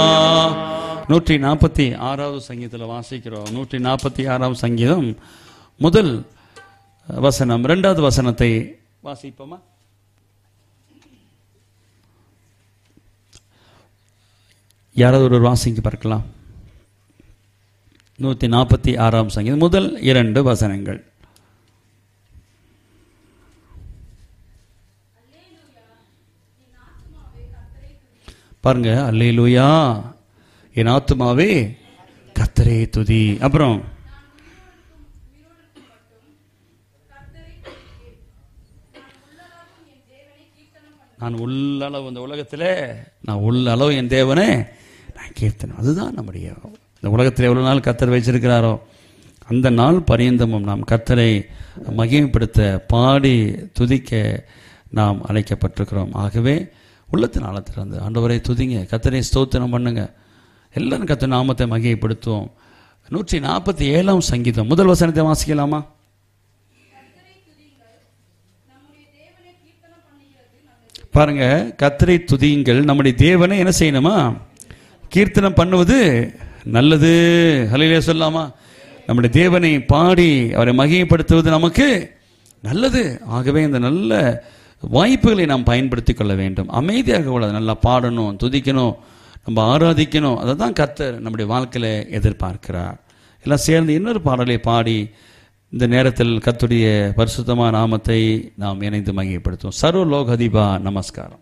நூற்றி நாற்பத்தி ஆறாவது சங்கீதத்தில் வாசிக்கிறோம் நூற்றி நாற்பத்தி ஆறாவது சங்கீதம் முதல் வசனம் இரண்டாவது வசனத்தை வாசிப்போமா யாராவது ஒரு வாசிங்க பார்க்கலாம் நூற்றி நாற்பத்தி ஆறாம் சங்கீதம் முதல் இரண்டு வசனங்கள் பாருங்க அல்லேலூயா என் ஆத்துமாவே கத்தரே துதி அப்புறம் நான் உள்ளளவு இந்த உலகத்தில் நான் உள்ளளவு என் தேவனே நான் கீர்த்தனம் அதுதான் நம்முடைய இந்த உலகத்தில் எவ்வளோ நாள் கத்தர் வச்சிருக்கிறாரோ அந்த நாள் பரியந்தமும் நாம் கத்தரை மகிமைப்படுத்த பாடி துதிக்க நாம் அழைக்கப்பட்டிருக்கிறோம் ஆகவே உள்ளத்தின் ஆழத்திலிருந்து ஆண்டவரை துதிங்க கத்தரை ஸ்தோத்திரம் பண்ணுங்க எல்லாரும் கத்த நாமத்தை மகிமைப்படுத்துவோம் நூற்றி நாற்பத்தி ஏழாம் சங்கீதம் முதல் வசனத்தை வாசிக்கலாமா பாருங்க கத்தரை துதியுங்கள் நம்முடைய தேவனை என்ன செய்யணுமா கீர்த்தனம் பண்ணுவது நல்லது ஹலையிலே சொல்லாமா நம்முடைய தேவனை பாடி அவரை மகிமைப்படுத்துவது நமக்கு நல்லது ஆகவே இந்த நல்ல வாய்ப்புகளை நாம் பயன்படுத்தி கொள்ள வேண்டும் அமைதியாக கூடாது நல்லா பாடணும் துதிக்கணும் நம்ம ஆராதிக்கணும் அதை தான் கத்தர் நம்முடைய வாழ்க்கையில் எதிர்பார்க்கிறார் எல்லாம் சேர்ந்து இன்னொரு பாடலை பாடி இந்த நேரத்தில் கத்துடைய பரிசுத்தமான நாமத்தை நாம் இணைந்து மகிமைப்படுத்துவோம் சர்வ லோகதிபா நமஸ்காரம்